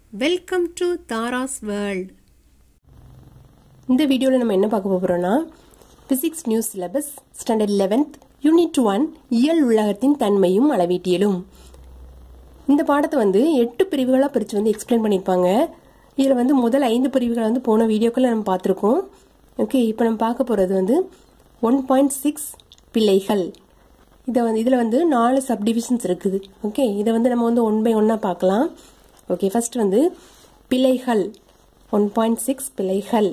welcome to Tara's world இந்த வீடியோவில் நம்ம என்ன பார்க்க போகிறோம்னா physics news syllabus standard eleventh unit one இயல் உலகத்தின் தன்மையும் அளவீட்டியலும் இந்த பாடத்தை வந்து எட்டு பிரிவுகளாக பிரித்து வந்து எக்ஸ்பிளைன் பண்ணியிருப்பாங்க இதில் வந்து முதல் ஐந்து பிரிவுகளை வந்து போன வீடியோக்களில் நம்ம பார்த்துருக்கோம் ஓகே இப்போ நம்ம பார்க்க போகிறது வந்து ஒன் பாயிண்ட் சிக்ஸ் பிள்ளைகள் இதை வந்து இதில் வந்து நாலு சப்டிவிஷன்ஸ் இருக்குது ஓகே இதை வந்து நம்ம வந்து ஒன் பை ஒன்னாக பார்க்கலாம் ஓகே ஃபர்ஸ்ட் வந்து பிழைகள் ஒன் பாயிண்ட் சிக்ஸ் பிழைகள்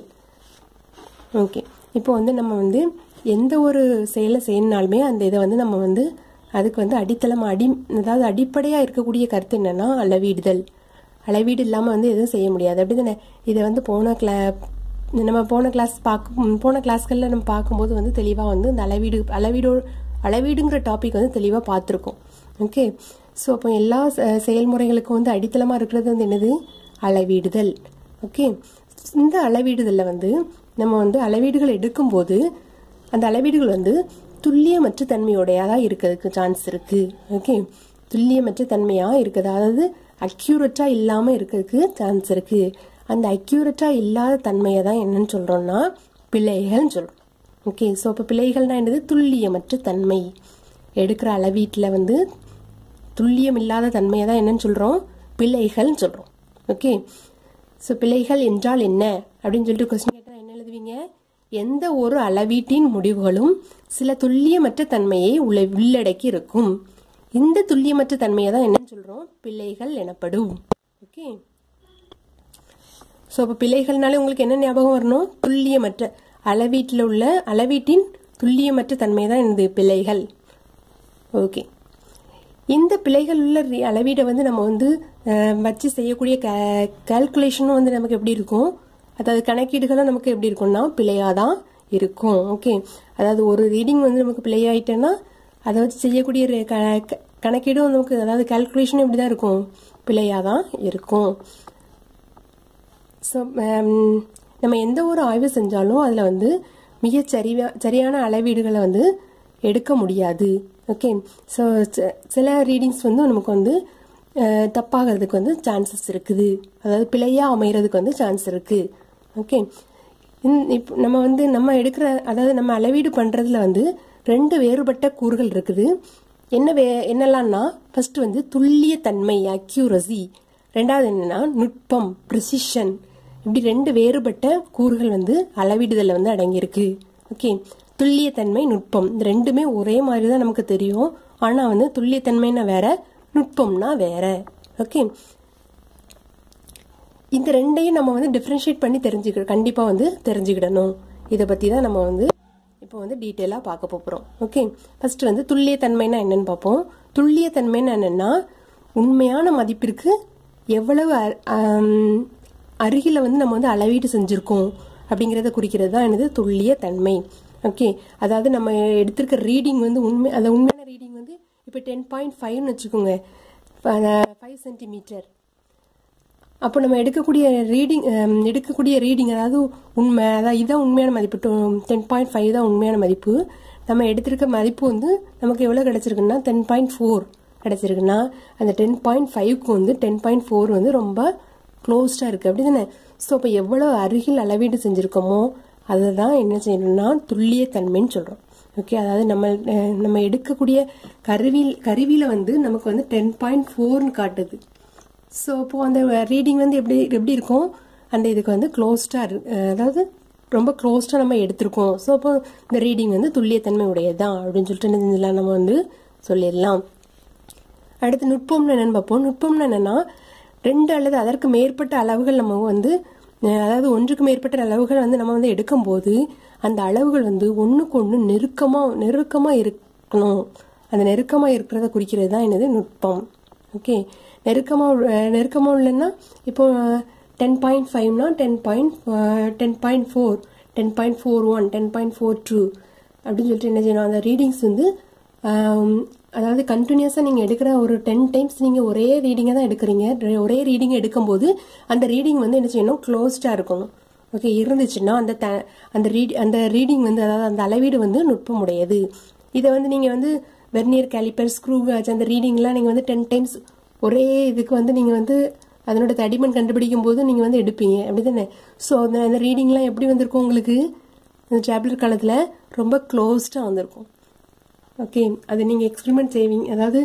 ஓகே இப்போ வந்து நம்ம வந்து எந்த ஒரு செயலை செய்யணுனாலுமே அந்த இதை வந்து நம்ம வந்து அதுக்கு வந்து அடித்தளம் அடி அதாவது அடிப்படையாக இருக்கக்கூடிய கருத்து என்னன்னா அளவீடுதல் அளவீடு இல்லாமல் வந்து எதுவும் செய்ய முடியாது அப்படி தானே இதை வந்து போன கிளா நம்ம போன கிளாஸ் பார்க்க போன கிளாஸ்களில் நம்ம பார்க்கும்போது வந்து தெளிவாக வந்து இந்த அளவீடு அளவீடோ அளவீடுங்கிற டாபிக் வந்து தெளிவாக பார்த்துருக்கோம் ஓகே ஸோ அப்போ எல்லா செ- செயல்முறைகளுக்கும் வந்து அடித்தளமாக இருக்கிறது வந்து என்னது அளவீடுதல் ஓகே இந்த அளவீடுதலில் வந்து நம்ம வந்து அளவீடுகள் எடுக்கும்போது அந்த அளவீடுகள் வந்து துல்லியமற்ற தன்மையுடையதாக இருக்கிறதுக்கு சான்ஸ் இருக்கு ஓகே துல்லியமற்ற தன்மையாக இருக்குது அதாவது அக்யூரேட்டாக இல்லாமல் இருக்கிறதுக்கு சான்ஸ் இருக்கு அந்த அக்யூரேட்டாக இல்லாத தன்மையை தான் என்னன்னு சொல்கிறோம்னா பிழைகள்னு சொல்கிறோம் ஓகே ஸோ இப்போ பிழைகள்னா என்னது துல்லியமற்ற தன்மை எடுக்கிற அளவீட்டில் வந்து துல்லியம் இல்லாத தன்மையை தான் என்னன்னு சொல்கிறோம் பிழைகள்னு சொல்கிறோம் ஓகே ஸோ பிழைகள் என்றால் என்ன அப்படின்னு சொல்லிட்டு கொஸ்டின் கேட்டால் என்ன எழுதுவீங்க எந்த ஒரு அளவீட்டின் முடிவுகளும் சில துல்லியமற்ற தன்மையை உள்ள உள்ளடக்கி இருக்கும் இந்த துல்லியமற்ற தன்மையை தான் என்னன்னு சொல்கிறோம் பிழைகள் எனப்படும் ஓகே ஸோ அப்போ பிழைகள்னாலே உங்களுக்கு என்ன ஞாபகம் வரணும் துல்லியமற்ற அளவீட்டில் உள்ள அளவீட்டின் துல்லியமற்ற தன்மை தான் எனது பிழைகள் ஓகே இந்த பிழைகள் உள்ள ரி- அளவீடை வந்து நம்ம வந்து அஹ், வச்சு செய்யக்கூடிய கால்குலேஷனும் வந்து நமக்கு எப்படி இருக்கும் அதாவது கணக்கீடுகளும் நமக்கு எப்படி இருக்கும்னா பிழையாக தான் இருக்கும் ஓகே அதாவது ஒரு ரீடிங் வந்து நமக்கு பிழையாயிட்டேன்னா அதை வச்சு செய்யக்கூடிய re- க- க- கணக்கீடும் நமக்கு அதாவது கால்குலேஷனும் எப்படி தான் இருக்கும் பிழையாக தான் இருக்கும் ஸோ நம்ம எந்த ஒரு ஆய்வு செஞ்சாலும் அதில் வந்து மிக சரிவா சரியான அளவீடுகளை வந்து எடுக்க முடியாது ஓகே ஸோ சில ரீடிங்ஸ் வந்து நமக்கு வந்து அஹ், தப்பாகிறதுக்கு வந்து சான்சஸ் இருக்குது அதாவது பிழையாக அமைகிறதுக்கு வந்து சான்ஸ் இருக்குது ஓகே இப்போ நம்ம வந்து நம்ம எடுக்கிற அதாவது நம்ம அளவீடு பண்ணுறதுல வந்து ரெண்டு வேறுபட்ட கூறுகள் இருக்குது என்ன வே என்னெல்லாம்னா ஃபர்ஸ்ட் வந்து துல்லியத்தன்மை அக்யூரசி ரெண்டாவது என்னன்னா நுட்பம் ப்ரிசிஷன் இப்படி ரெண்டு வேறுபட்ட கூறுகள் வந்து அளவிடுதலில் வந்து அடங்கியிருக்கு ஓகே துல்லியத்தன்மை நுட்பம் இந்த ரெண்டுமே ஒரே மாதிரி தான் நமக்கு தெரியும் ஆனால் வந்து துல்லியத்தன்மைனா வேற நுட்பம்னா வேற ஓகே இந்த ரெண்டையும் நம்ம வந்து டிஃப்ரென்ஷியேட் பண்ணி தெரிஞ்சுக்க கண்டிப்பாக வந்து தெரிஞ்சுக்கிடணும் இதை பற்றி தான் நம்ம வந்து இப்போ வந்து டீட்டெயிலாக பார்க்க போகிறோம் ஓகே ஃபர்ஸ்ட் வந்து துல்லியத்தன்மைனா என்னன்னு பார்ப்போம் துல்லியத்தன்மைன்னா என்னன்னா உண்மையான மதிப்பிற்கு எவ்வளவு அ- ஆம், அருகில வந்து நம்ம வந்து அளவீடு செஞ்சுருக்கோம் அப்படிங்கிறத குறிக்கிறது தான் என்னது துல்லியத்தன்மை ஓகே அதாவது நம்ம எடுத்திருக்க ரீடிங் வந்து உண்மை அந்த உண்மையான ரீடிங் வந்து இப்போ டென் பாயிண்ட் ஃபைவ்னு வச்சுக்கோங்க ஃபைவ் சென்டிமீட்டர் அப்போ நம்ம எடுக்கக்கூடிய ரீடிங் எடுக்கக்கூடிய ரீடிங் அதாவது உண்மை அதாவது இதுதான் உண்மையான மதிப்பு டென் பாயிண்ட் ஃபைவ் தான் உண்மையான மதிப்பு நம்ம எடுத்திருக்க மதிப்பு வந்து நமக்கு எவ்வளோ கிடைச்சிருக்குன்னா டென் பாயிண்ட் ஃபோர் கிடைச்சிருக்குன்னா அந்த டென் பாயிண்ட் ஃபைவ்க்கு வந்து டென் பாயிண்ட் ஃபோர் வந்து ரொம்ப க்ளோஸ்டாக இருக்குது அப்படி தானே ஸோ அப்போ எவ்வளோ அருகில் அளவீடு செஞ்சுருக்கோமோ அதை தான் என்ன செய்யணும்னா துல்லியத்தன்மைன்னு சொல்கிறோம் ஓகே அதாவது நம்ம அஹ், நம்ம எடுக்கக்கூடிய கருவியில் கருவியில் வந்து நமக்கு வந்து டென் பாயிண்ட் ஃபோர்னு காட்டுது ஸோ அப்போ அந்த ரீடிங் வந்து எப்படி எப்படி இருக்கும் அந்த இதுக்கு வந்து க்ளோஸ்டாக அதாவது ரொம்ப க்ளோஸ்டாக நம்ம எடுத்திருக்கோம் ஸோ அப்போ இந்த ரீடிங் வந்து துல்லியத்தன்மை உடையது தான் அப்படின்னு சொல்லிட்டு என்ன செஞ்சிடலாம் நம்ம வந்து சொல்லிடலாம் அடுத்து நுட்பம்னு என்னன்னு பார்ப்போம் நுட்பம்னு என்னன்னா ரெண்டு அல்லது அதற்கு மேற்பட்ட அளவுகள் நம்ம வந்து அஹ், அதாவது ஒன்றுக்கு மேற்பட்ட அளவுகள் வந்து நம்ம வந்து எடுக்கும்போது அந்த அளவுகள் வந்து ஒன்றுக்கு ஒன்று நெருக்கமாக நெருக்கமாக இருக்கணும் அந்த நெருக்கமாக இருக்கிறத குறிக்கிறது தான் என்னது நுட்பம் ஓகே நெருக்கமாக நெருக்கமாக இல்லைன்னா இப்போ டென் பாயிண்ட் ஃபைவ்னா ten point ten point four ten point four one ten point four two அப்படின்னு சொல்லிட்டு என்ன செய்யணும் அந்த ரீடிங்ஸ் வந்து ஆம், அதாவது கண்டினியூஸாக நீங்கள் எடுக்கிற ஒரு டென் டைம்ஸ் நீங்கள் ஒரே ரீடிங்கை தான் எடுக்கிறீங்க ரெ- ஒரே ரீடிங் எடுக்கும்போது அந்த ரீடிங் வந்து என்ன செய்யணும் க்ளோஸ்டாக இருக்கணும் ஓகே இருந்துச்சுன்னா அந்த த அந்த ரீட் அந்த ரீடிங் வந்து அதாவது அந்த அளவீடு வந்து நுட்பமுடையது இதை வந்து நீங்கள் வந்து வெர்னியர் கேலிப்பர் ஸ்க்ரூ அந்த ரீடிங்லாம் நீங்கள் வந்து டென் டைம்ஸ் ஒரே இதுக்கு வந்து நீங்கள் வந்து அதனோட தடிமன் கண்டுபிடிக்கும் போது நீங்கள் வந்து எடுப்பீங்க அப்படி தானே ஸோ அந்த அந்த ரீடிங்லாம் எப்படி வந்திருக்கும் உங்களுக்கு இந்த டேப்லெட் காலத்தில் ரொம்ப க்ளோஸ்டாக வந்திருக்கும் ஓகே அது நீங்கள் எக்ஸ்பெரிமெண்ட் செய்வீங்க அதாவது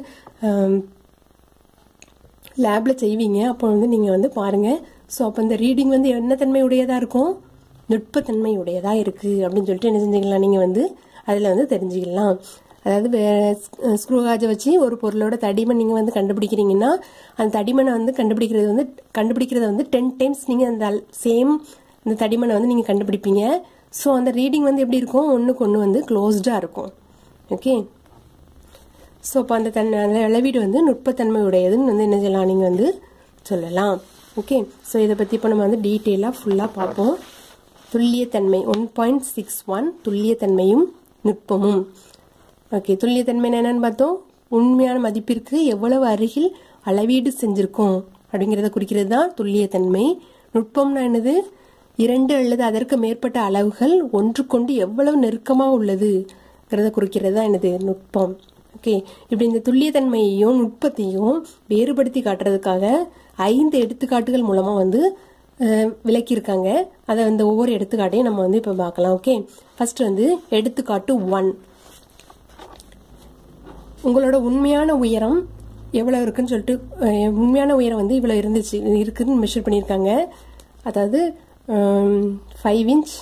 லேபில் செய்வீங்க அப்போ வந்து நீங்கள் வந்து பாருங்கள் ஸோ அப்போ இந்த ரீடிங் வந்து என்ன தன்மை உடையதாக இருக்கும் நுட்பத்தன்மை உடையதாக இருக்குது அப்படின்னு சொல்லிட்டு என்ன செஞ்சுக்கலாம் நீங்கள் வந்து அதில் வந்து தெரிஞ்சுக்கலாம் அதாவது ஸ்க்ரூ காஜை வச்சு ஒரு பொருளோட தடிமன் நீங்கள் வந்து கண்டுபிடிக்கிறீங்கன்னா அந்த தடிமனை வந்து கண்டுபிடிக்கிறது வந்து கண்டுபிடிக்கிறத வந்து டென் டைம்ஸ் நீங்கள் அந்த சேம் அந்த தடிமனை வந்து நீங்கள் கண்டுபிடிப்பீங்க ஸோ அந்த ரீடிங் வந்து எப்படி இருக்கும் ஒன்றுக்கு ஒன்று வந்து க்ளோஸ்டாக இருக்கும் ஓகே ஸோ அப்போ அந்த தன் அந்த அளவீடு வந்து நுட்பத்தன்மை உடையதுன்னு வந்து என்ன செய்யலாம் நீங்கள் வந்து சொல்லலாம் ஓகே ஸோ இதை பற்றி இப்போ நம்ம வந்து டீட்டெயிலாக ஃபுல்லாக பார்ப்போம் துல்லியத்தன்மை ஒன் பாயிண்ட் சிக்ஸ் ஒன் துல்லியத்தன்மையும் நுட்பமும் ஓகே துல்லியத்தன்மை என்னன்னு பார்த்தோம் உண்மையான மதிப்பிற்கு எவ்வளவு அருகில் அளவீடு செஞ்சிருக்கோம் அப்படிங்கிறத குறிக்கிறது தான் துல்லியத்தன்மை நுட்பம்னா என்னது இரண்டு அல்லது அதற்கு மேற்பட்ட அளவுகள் ஒன்றுக்கொண்டு எவ்வளவு நெருக்கமாக உள்ளதுங்கிறத குறிக்கிறது தான் என்னது நுட்பம் ஓகே இப்படி இந்த துல்லியத்தன்மையையும் நுட்பத்தையும் வேறுபடுத்தி காட்டுறதுக்காக ஐந்து எடுத்துக்காட்டுகள் மூலமாக வந்து விளக்கியிருக்காங்க அதை வந்து ஒவ்வொரு எடுத்துக்காட்டையும் நம்ம வந்து இப்போ பார்க்கலாம் ஓகே ஃபர்ஸ்ட் வந்து எடுத்துக்காட்டு ஒன் உங்களோட உண்மையான உயரம் எவ்வளோ இருக்குன்னு சொல்லிட்டு உண்மையான உயரம் வந்து இவ்வளோ இருந்துச்சு இருக்குதுன்னு மெஷர் பண்ணியிருக்காங்க அதாவது ஃபைவ் இன்ச்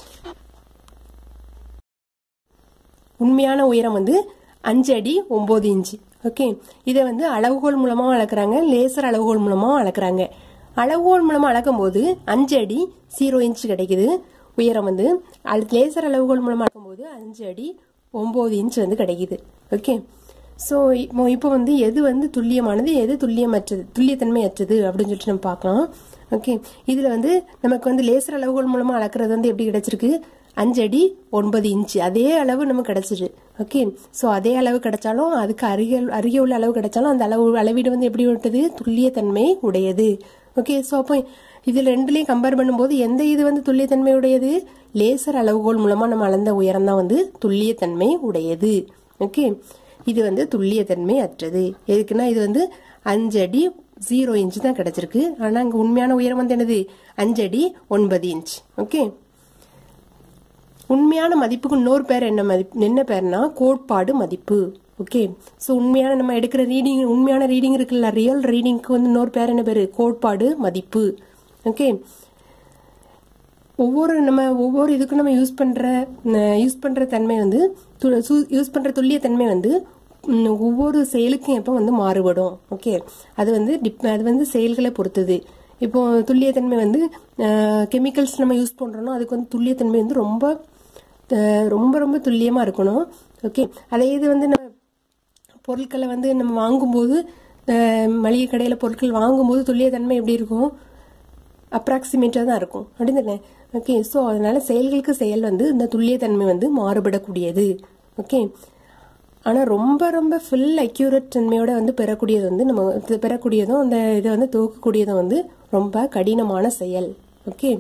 உண்மையான உயரம் வந்து அஞ்சு அடி ஒம்பது இன்ச்சு ஓகே இதை வந்து அளவுகோல் மூலமாக அளக்குறாங்க லேசர் அளவுகோல் மூலமாக அளக்குறாங்க அளவுகோல் மூலமாக அளக்கும் போது அஞ்சு அடி ஜீரோ இன்ச் கிடைக்குது உயரம் வந்து லேசர் அளவுகோல் மூலமாக அளக்கும் போது அஞ்சு அடி ஒம்பது இன்ச் வந்து கிடைக்குது ஓகே ஸோ இப்போ இப்போ வந்து எது வந்து துல்லியமானது எது துல்லியமற்றது துல்லியத்தன்மை அற்றது அப்படின்னு சொல்லிட்டு நம்ம பார்க்கலாம் ஓகே இதில் வந்து நமக்கு வந்து லேசர் அளவுகோல் மூலமாக அளக்குறது வந்து எப்படி கிடைச்சிருக்கு அஞ்சு அடி ஒன்பது இன்ச்சு அதே அளவு நமக்கு கிடைச்சிரு ஓகே ஸோ அதே அளவு கிடைச்சாலும் அதுக்கு அருகே அருகே உள்ள அளவு கிடைச்சாலும் அந்த அளவு அளவீடு வந்து எப்படி விட்டது துல்லியத்தன்மை உடையது ஓகே ஸோ அப்போ இதில் ரெண்டுலையும் கம்பேர் பண்ணும்போது எந்த இது வந்து துல்லியத்தன்மை உடையது லேசர் அளவுகோல் மூலமாக நம்ம அளந்த உயரம் தான் வந்து துல்லியத்தன்மை உடையது ஓகே இது வந்து துல்லியத்தன்மை அற்றது எதுக்குன்னா இது வந்து அஞ்சு அடி ஜீரோ இன்ச் தான் கிடைச்சிருக்கு ஆனால் அங்கே உண்மையான உயரம் வந்து என்னது அஞ்சு அடி ஒன்பது இன்ச் ஓகே உண்மையான மதிப்புக்கு இன்னொரு பேர் என்ன மதிப்பு என்ன பேர்னா கோட்பாடு மதிப்பு ஓகே ஸோ உண்மையான நம்ம எடுக்கிற ரீடிங் உண்மையான ரீடிங் இருக்குல்ல ரியல் ரீடிங்க்கு வந்து இன்னொரு பேர் என்ன பேர் கோட்பாடு மதிப்பு ஓகே ஒவ்வொரு நம்ம ஒவ்வொரு இதுக்கும் நம்ம யூஸ் பண்ணுற யூஸ் பண்ணுற தன்மை வந்து யூஸ் பண்ணுற துல்லிய தன்மை வந்து ஒவ்வொரு செயலுக்கும் எப்போ வந்து மாறுபடும் ஓகே அது வந்து டிப் அது வந்து செயல்களை பொறுத்தது இப்போ துல்லியத்தன்மை வந்து கெமிக்கல்ஸ் நம்ம யூஸ் பண்ணுறோன்னா அதுக்கு வந்து துல்லியத்தன்மை வந்து ரொம்ப ரொம்ப ரொம்ப துல்லியமாக இருக்கணும் ஓகே அதே இது வந்து நம்ம பொருட்களை வந்து நம்ம வாங்கும்போது மளிகை கடையில் பொருட்கள் வாங்கும்போது துல்லியத்தன்மை எப்படி இருக்கும் அப்ராக்சிமேட்டாக தான் இருக்கும் அப்படின்னு ஓகே ஸோ அதனால செயல்களுக்கு செயல் வந்து இந்த துல்லியத்தன்மை வந்து மாறுபடக்கூடியது ஓகே ஆனால் ரொம்ப ரொம்ப ஃபுல் அக்யூரேட் தன்மையோட வந்து பெறக்கூடியது வந்து நம்ம பெறக்கூடியதும் அந்த இதை வந்து துவக்கக்கூடியதும் வந்து ரொம்ப கடினமான செயல் ஓகே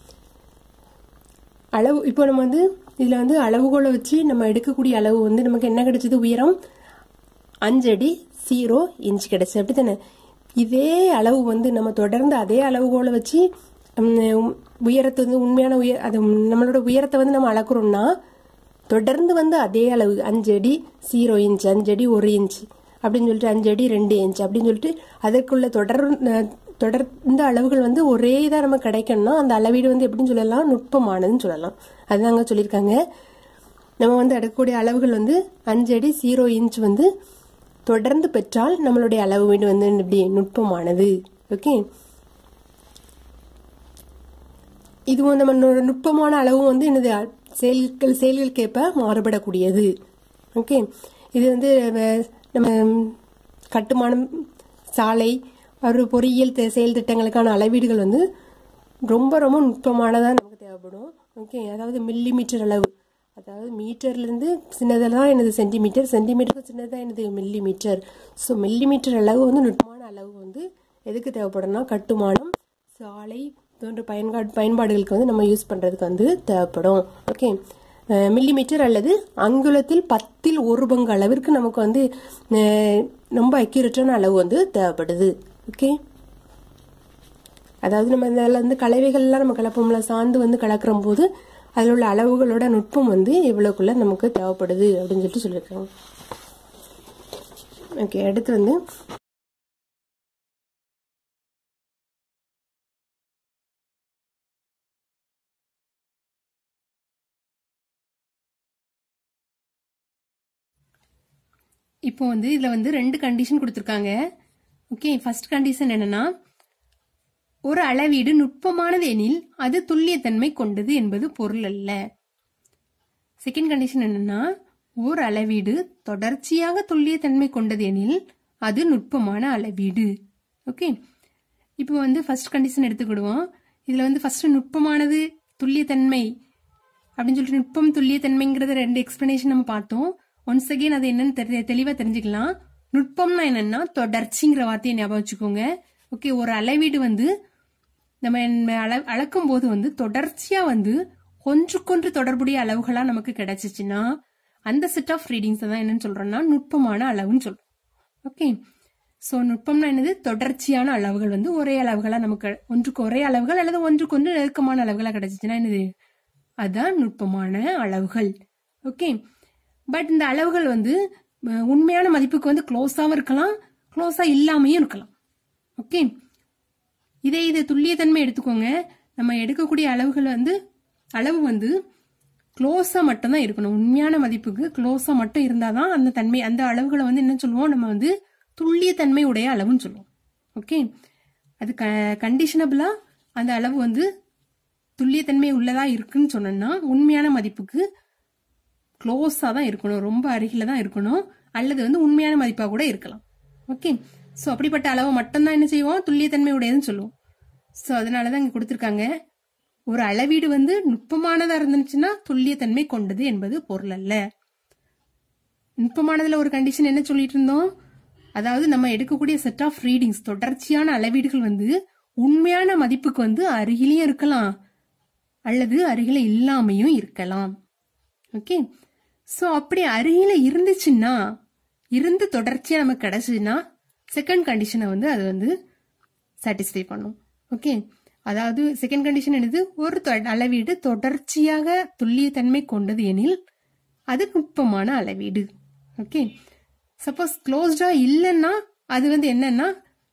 அளவு இப்போ நம்ம வந்து இதில் வந்து அளவுகோலை வச்சு நம்ம எடுக்கக்கூடிய அளவு வந்து நமக்கு என்ன கிடைச்சது உயரம் அஞ்சடி ஜீரோ இன்ச் கிடைச்சு அப்படி தானே இதே அளவு வந்து நம்ம தொடர்ந்து அதே அளவுகோலை வச்சு உயரத்தை வந்து உண்மையான உயர் அது நம்மளோட உயரத்தை வந்து நம்ம அளக்குறோம்னா தொடர்ந்து வந்து அதே அளவு அஞ்சு அடி ஜீரோ இன்ச் அஞ்சு அடி ஒரு இன்ச் அப்படின்னு சொல்லிட்டு அஞ்சு அடி ரெண்டு இன்ச் அப்படின்னு சொல்லிட்டு அதற்குள்ள தொடர் தொடர்ந்த அளவுகள் வந்து ஒரே இதாக நம்ம கிடைக்கணும்னா அந்த அளவீடு வந்து எப்படின்னு சொல்லலாம் நுட்பமானதுன்னு சொல்லலாம் அதுதாங்க சொல்லியிருக்காங்க நம்ம வந்து எடுக்கக்கூடிய அளவுகள் வந்து அஞ்சு அடி ஜீரோ இன்ச் வந்து தொடர்ந்து பெற்றால் நம்மளுடைய அளவு வீடு வந்து இப்படி நுட்பமானது ஓகே இதுவும் நம்ம நுட்பமான அளவும் வந்து என்னது செயல்கள் செயல்களுக்கேற்ப மாறுபடக்கூடியது ஓகே இது வந்து நம்ம கட்டுமானம் சாலை ஒரு பொறியியல் செயல் திட்டங்களுக்கான அளவீடுகள் வந்து ரொம்ப ரொம்ப நுட்பமானதாக நமக்கு தேவைப்படும் ஓகே அதாவது மில்லி மீட்டர் அளவு அதாவது மீட்டர்லேருந்து சின்னதெல்லாம் எனது சென்டிமீட்டர் சென்டிமீட்டருக்கு சின்னதாக எனது millimetre so millimetre அளவு வந்து நுட்பமான அளவு வந்து எதுக்கு தேவைப்படும்னா கட்டுமானம் சாலை போன்ற பயன்பாடு பயன்பாடுகளுக்கு வந்து நம்ம யூஸ் பண்ணுறதுக்கு வந்து தேவைப்படும் ஓகே மில்லி மீட்டர் அல்லது அங்குலத்தில் பத்தில் ஒரு பங்கு அளவிற்கு நமக்கு வந்து ரொம்ப அக்யூரேட்டான அளவு வந்து தேவைப்படுது ஓகே அதாவது நம்ம இதில் வந்து கலவைகள்லாம் நம்ம கலப்போம்ல சாந்து வந்து கலக்கிற போது அதில் உள்ள அளவுகளோட நுட்பம் வந்து எவ்வளோக்குள்ள நமக்கு தேவைப்படுது அப்படின்னு சொல்லிட்டு சொல்லியிருக்காங்க ஓகே அடுத்து வந்து இப்போ வந்து இதில் வந்து ரெண்டு கண்டிஷன் கொடுத்துருக்காங்க ஓகே ஃபர்ஸ்ட் கண்டிஷன் என்னன்னா ஒரு அளவீடு நுட்பமானது எனில் அது துல்லியத்தன்மை கொண்டது என்பது பொருள் அல்ல செகண்ட் கண்டிஷன் என்னன்னா ஓர் அளவீடு தொடர்ச்சியாக துல்லியத்தன்மை கொண்டது எனில் அது நுட்பமான அளவீடு ஓகே இப்போ வந்து ஃபர்ஸ்ட் கண்டிஷன் எடுத்துக்கிடுவோம் இதில் வந்து ஃபர்ஸ்ட் நுட்பமானது துல்லியத்தன்மை அப்படின்னு சொல்லிட்டு நுட்பம் துல்லியத்தன்மைங்கிறத ரெண்டு எக்ஸ்பிளனேஷன் நம்ம பார்த்தோம் ஒன்ஸ் அகெயின் அது என்னன்னு தெரி தெளிவாக தெரிஞ்சுக்கலாம் நுட்பம்னா என்னன்னா தொடர்ச்சிங்கிற வார்த்தையை ஞாபகம் வச்சுக்கோங்க ஓகே ஒரு அளவீடு வந்து நம்ம அள அளக்கும் போது வந்து தொடர்ச்சியா வந்து ஒன்றுக்கொன்று தொடர்புடைய அளவுகளா நமக்கு கிடைச்சிச்சுன்னா அந்த செட் ஆஃப் ரீடிங்ஸ் தான் என்னன்னு சொல்றோம்னா நுட்பமான அளவுன்னு சொல்றோம் ஓகே ஸோ நுட்பம்னா என்னது தொடர்ச்சியான அளவுகள் வந்து ஒரே அளவுகளா நமக்கு ஒன்றுக்கு ஒரே அளவுகள் அல்லது ஒன்றுக்கு ஒன்று நெருக்கமான அளவுகளா கிடைச்சிச்சுன்னா என்னது அதுதான் நுட்பமான அளவுகள் ஓகே பட் இந்த அளவுகள் வந்து அஹ், உண்மையான மதிப்புக்கு வந்து க்ளோஸாகவும் இருக்கலாம் க்ளோஸாக இல்லாமையும் இருக்கலாம் ஓகே இதே இது துல்லியத்தன்மை எடுத்துக்கோங்க நம்ம எடுக்கக்கூடிய அளவுகள் வந்து அளவு வந்து க்ளோஸாக மட்டும்தான் இருக்கணும் உண்மையான மதிப்புக்கு க்ளோஸாக மட்டும் இருந்தால் தான் அந்த தன்மை அந்த அளவுகளை வந்து என்ன சொல்லுவோம் நம்ம வந்து துல்லியத்தன்மை உடைய அளவுன்னு சொல்லுவோம் ஓகே அது க கண்டிஷனபிளாக அந்த அளவு வந்து துல்லியத்தன்மை உள்ளதா இருக்குன்னு சொன்னோம்னா உண்மையான மதிப்புக்கு க்ளோஸாக தான் இருக்கணும் ரொம்ப அருகில தான் இருக்கணும் அல்லது வந்து உண்மையான மதிப்பாக கூட இருக்கலாம் ஓகே ஸோ அப்படிப்பட்ட அளவு மட்டும்தான் என்ன செய்வோம் துல்லியத்தன்மை உடையதுன்னு சொல்லுவோம் ஸோ அதனால தான் இங்கே கொடுத்துருக்காங்க ஒரு அளவீடு வந்து நுட்பமானதாக இருந்துச்சுன்னா துல்லியத்தன்மை கொண்டது என்பது பொருள் அல்ல நுட்பமானதுல ஒரு கண்டிஷன் என்ன சொல்லிட்டு இருந்தோம் அதாவது நம்ம எடுக்கக்கூடிய செட் ஆஃப் ரீடிங்ஸ் தொடர்ச்சியான அளவீடுகள் வந்து உண்மையான மதிப்புக்கு வந்து அருகிலையும் இருக்கலாம் அல்லது அருகில இல்லாமையும் இருக்கலாம் ஓகே ஸோ அப்படி அருகில இருந்துச்சுன்னா இருந்து தொடர்ச்சியா நமக்கு கிடைச்சதுன்னா செகண்ட் கண்டிஷனை வந்து அது வந்து சாட்டிஸ்ஃபை பண்ணும் ஓகே அதாவது செகண்ட் கண்டிஷன் என்னது ஒரு தொ- அளவீடு தொடர்ச்சியாக துல்லியத்தன்மை கொண்டது எனில் அது நுட்பமான அளவீடு ஓகே சப்போஸ் க்ளோஸ்டா இல்லைன்னா அது வந்து என்னன்னா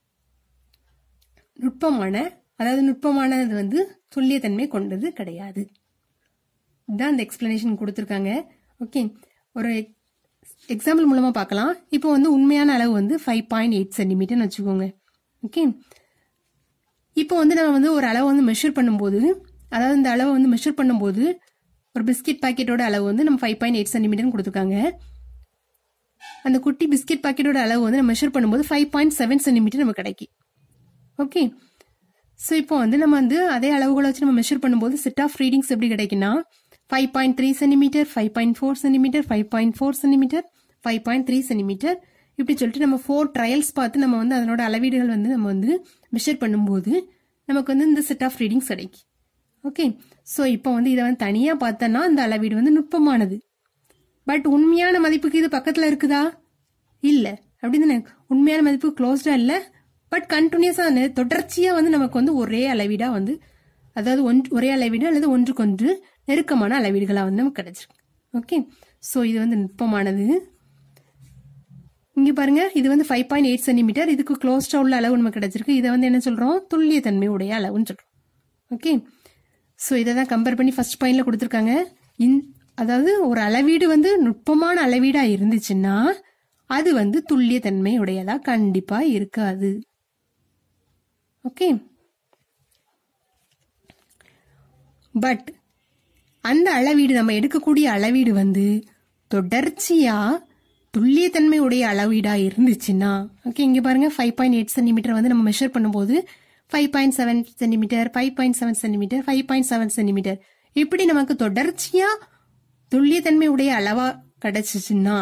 நுட்பமான அதாவது நுட்பமானது வந்து துல்லியத்தன்மை கொண்டது கிடையாது இதுதான் அந்த எக்ஸ்பிளனேஷன் கொடுத்துருக்காங்க ஓகே ஒரு எக்ஸாம்பிள் மூலமா பார்க்கலாம் இப்போ வந்து உண்மையான அளவு வந்து ஃபைவ் பாயிண்ட் எயிட் சென்டிமீட்டர்னு வச்சுக்கோங்க ஓகே இப்போ வந்து நம்ம வந்து ஒரு அளவை வந்து மெஷர் பண்ணும்போது அதாவது இந்த அளவை வந்து மெஷர் பண்ணும்போது ஒரு பிஸ்கெட் பாக்கெட்டோட அளவு வந்து நம்ம ஃபைவ் பாயிண்ட் எயிட் சென்டிமீட்டர்னு கொடுத்துருக்காங்க அந்த குட்டி பிஸ்கெட் பாக்கெட்டோட அளவு வந்து நம்ம மெஷர் பண்ணும்போது ஃபைவ் பாயிண்ட் செவன் சென்டிமீட்டர் நமக்கு கிடைக்கும் ஓகே ஸோ இப்போ வந்து நம்ம வந்து அதே அளவுகளை வச்சு நம்ம மெஷர் பண்ணும்போது செட் ஆஃப் ரீடிங்ஸ் எப்படி கிடைக்குன்னா five point three centimetre five point four centimetre five point four centimetre five point three centimetre இப்படி சொல்லிட்டு நம்ம ஃபோர் ட்ரையல்ஸ் பார்த்து நம்ம வந்து அதனோட அளவீடுகள் வந்து நம்ம வந்து மெஷர் பண்ணும்போது நமக்கு வந்து இந்த செட் ஆஃப் ரீடிங்ஸ் கிடைக்கும் ஓகே ஸோ இப்போ வந்து இதை வந்து தனியாக பார்த்தோன்னா இந்த அளவீடு வந்து நுட்பமானது பட் உண்மையான மதிப்புக்கு இது பக்கத்தில் இருக்குதா இல்லை அப்படிதானே உண்மையான மதிப்பு க்ளோஸ்டா இல்லை பட் கண்டினியூஸாக தொடர்ச்சியாக வந்து நமக்கு வந்து ஒரே அளவீடா வந்து அதாவது ஒன்று ஒரே அளவீடு அல்லது ஒன்றுக்கொன்று நெருக்கமான அளவீடுகளாக வந்து நமக்கு கிடைச்சிருக்கு ஓகே ஸோ இது வந்து நுட்பமானது இங்க பாருங்க இது வந்து ஃபைவ் பாயிண்ட் எயிட் சென்டிமீட்டர் இதுக்கு க்ளோஸ்டா உள்ள அளவு நமக்கு கிடைச்சிருக்கு இதை வந்து என்ன சொல்றோம் துல்லியத்தன்மை உடைய அளவுன்னு சொல்றோம் ஓகே ஸோ இதை தான் கம்பேர் பண்ணி ஃபர்ஸ்ட் பாயிண்ட்ல கொடுத்துருக்காங்க இன் அதாவது ஒரு அளவீடு வந்து நுட்பமான அளவீடா இருந்துச்சுன்னா அது வந்து துல்லியத்தன்மை உடையதா கண்டிப்பா இருக்காது ஓகே பட் அந்த அளவீடு நம்ம எடுக்கக்கூடிய அளவீடு வந்து தொடர்ச்சியா துல்லியத்தன்மை உடைய அளவீடா இருந்துச்சுன்னா ஓகே இங்க பாருங்க ஃபைவ் பாயிண்ட் எயிட் சென்டிமீட்டர் வந்து நம்ம மெஷர் பண்ணும்போது five point seven centimetre five point seven centimetre five point seven centimetre இப்படி நமக்கு தொடர்ச்சியா துல்லியத்தன்மை உடைய அளவா கிடைச்சிச்சுன்னா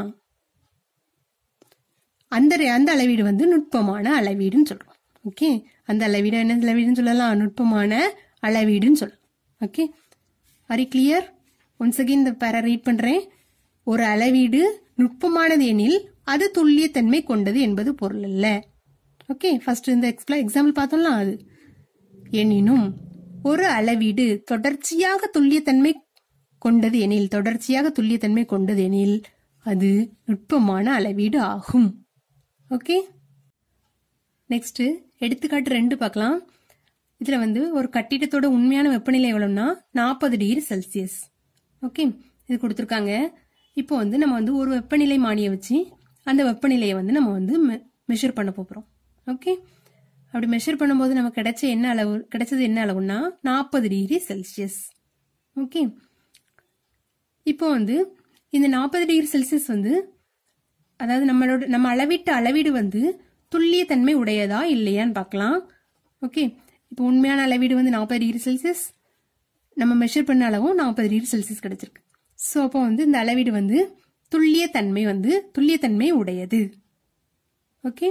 அந்த ரெ- அந்த அளவீடு வந்து நுட்பமான அளவீடுன்னு சொல்றோம் ஓகே அந்த அளவீடு என்ன அளவீடுன்னு சொல்லலாம் நுட்பமான அளவீடுன்னு சொல்லலாம் okay are clear once again இந்த பேர ரீட் பண்றேன் ஒரு அளவீடு நுட்பமானது எனில் அது துல்லியத்தன்மை கொண்டது என்பது பொருள் அல்ல ஓகே ஃபர்ஸ்ட் இந்த எக்ஸ்பிள எக்ஸாம்பிள் பார்த்தோம்ல அது எனினும் ஒரு அளவீடு தொடர்ச்சியாக துல்லியத்தன்மை கொண்டது எனில் தொடர்ச்சியாக துல்லியத்தன்மை கொண்டது எனில் அது நுட்பமான அளவீடு ஆகும் ஓகே நெக்ஸ்ட் எடுத்துக்காட்டு ரெண்டு பார்க்கலாம் இதுல வந்து ஒரு கட்டிடத்தோட உண்மையான வெப்பநிலை எவ்வளவுனா நாற்பது டிகிரி செல்சியஸ் ஓகே இது கொடுத்துருக்காங்க இப்போ வந்து நம்ம வந்து ஒரு வெப்பநிலை மானியை வச்சு அந்த வெப்பநிலையை வந்து நம்ம வந்து மெஷர் பண்ண போகிறோம் ஓகே அப்படி மெஷர் பண்ணும்போது நமக்கு கிடைச்ச என்ன அளவு கிடைச்சது என்ன அளவுன்னா நாற்பது டிகிரி செல்சியஸ் ஓகே இப்போ வந்து இந்த நாற்பது டிகிரி செல்சியஸ் வந்து அதாவது நம்மளோட நம்ம அளவிட்ட அளவீடு வந்து துல்லியத்தன்மை உடையதா இல்லையான்னு பார்க்கலாம் ஓகே இப்போ உண்மையான அளவீடு வந்து நாற்பது டிகிரி செல்சியஸ் நம்ம மெஷர் பண்ண அளவும் நாற்பது டிகிரி செல்சியஸ் கிடைச்சிருக்கு ஸோ அப்போ வந்து இந்த அளவீடு வந்து துல்லியத்தன்மை வந்து துல்லியத்தன்மை உடையது ஓகே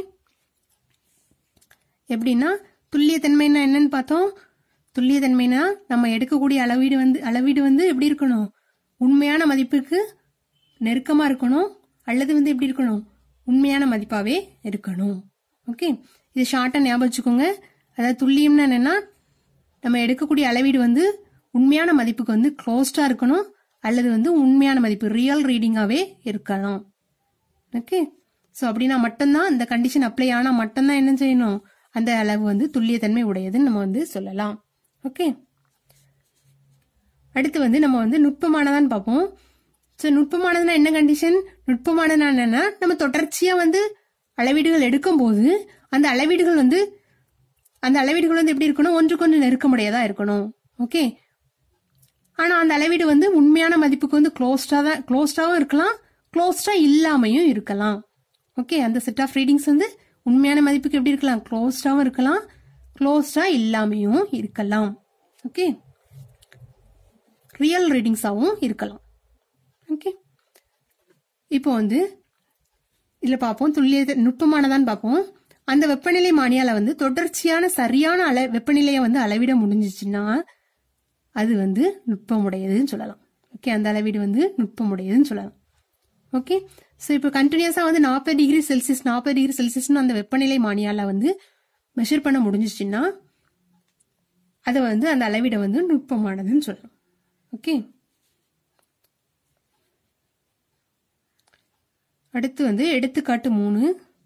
எப்படின்னா துல்லியத்தன்மைனா என்னன்னு பார்த்தோம் துல்லியத்தன்மைனா நம்ம எடுக்கக்கூடிய அளவீடு வந்து அளவீடு வந்து எப்படி இருக்கணும் உண்மையான மதிப்புக்கு நெருக்கமா இருக்கணும் அல்லது வந்து எப்படி இருக்கணும் உண்மையான மதிப்பாவே இருக்கணும் ஓகே இது ஷார்ட்டா ஞாபகம் வச்சுக்கோங்க அதாவது துல்லியம்னா என்னன்னா நம்ம எடுக்கக்கூடிய அளவீடு வந்து உண்மையான மதிப்புக்கு வந்து க்ளோஸ்டா இருக்கணும் அல்லது வந்து உண்மையான மதிப்பு ரியல் ரீடிங்காவே இருக்கலாம் ஓகே ஸோ அப்படின்னா மட்டும்தான் இந்த கண்டிஷன் அப்ளை ஆனால் மட்டும்தான் என்ன செய்யணும் அந்த அளவு வந்து துல்லியத்தன்மை உடையதுன்னு நம்ம வந்து சொல்லலாம் ஓகே அடுத்து வந்து நம்ம வந்து நுட்பமானதான்னு பார்ப்போம் ஸோ நுட்பமானதுன்னா என்ன கண்டிஷன் நுட்பமானதுனா என்னன்னா நம்ம தொடர்ச்சியா வந்து அளவீடுகள் எடுக்கும்போது அந்த அளவீடுகள் வந்து அந்த அளவீடுகள் வந்து எப்படி இருக்கணும் ஒன்றுக்கு ஒன்று நெருக்கமுடையதா இருக்கணும் ஓகே ஆனா அந்த அளவீடு வந்து உண்மையான மதிப்புக்கு வந்து க்ளோஸ்டா தான் க்ளோஸ்டாவும் இருக்கலாம் க்ளோஸ்டா இல்லாமையும் இருக்கலாம் ஓகே அந்த செட் ஆஃப் ரீடிங்ஸ் வந்து உண்மையான மதிப்புக்கு எப்படி இருக்கலாம் க்ளோஸ்டாவும் இருக்கலாம் க்ளோஸ்டா இல்லாமையும் இருக்கலாம் ஓகே ரியல் ரீடிங்ஸாவும் இருக்கலாம் ஓகே இப்போ வந்து இதுல பார்ப்போம் துல்லிய நுட்பமானதான்னு பார்ப்போம் அந்த வெப்பநிலை மானியால வந்து தொடர்ச்சியான சரியான அள வெப்பநிலையை வந்து அளவிட முடிஞ்சிச்சுன்னா அது வந்து நுட்பமுடையதுன்னு சொல்லலாம் ஓகே அந்த அளவீடு வந்து நுட்பமுடையதுன்னு சொல்லலாம் ஓகே ஸோ இப்போ கண்டினியூஸாக வந்து நாற்பது டிகிரி செல்சியஸ் நாற்பது டிகிரி செல்சியஸ்னு அந்த வெப்பநிலை மானியால வந்து மெஷர் பண்ண முடிஞ்சிச்சுன்னா அதை வந்து அந்த அளவீடை வந்து நுட்பமானதுன்னு சொல்லலாம் ஓகே அடுத்து வந்து எடுத்துக்காட்டு மூணு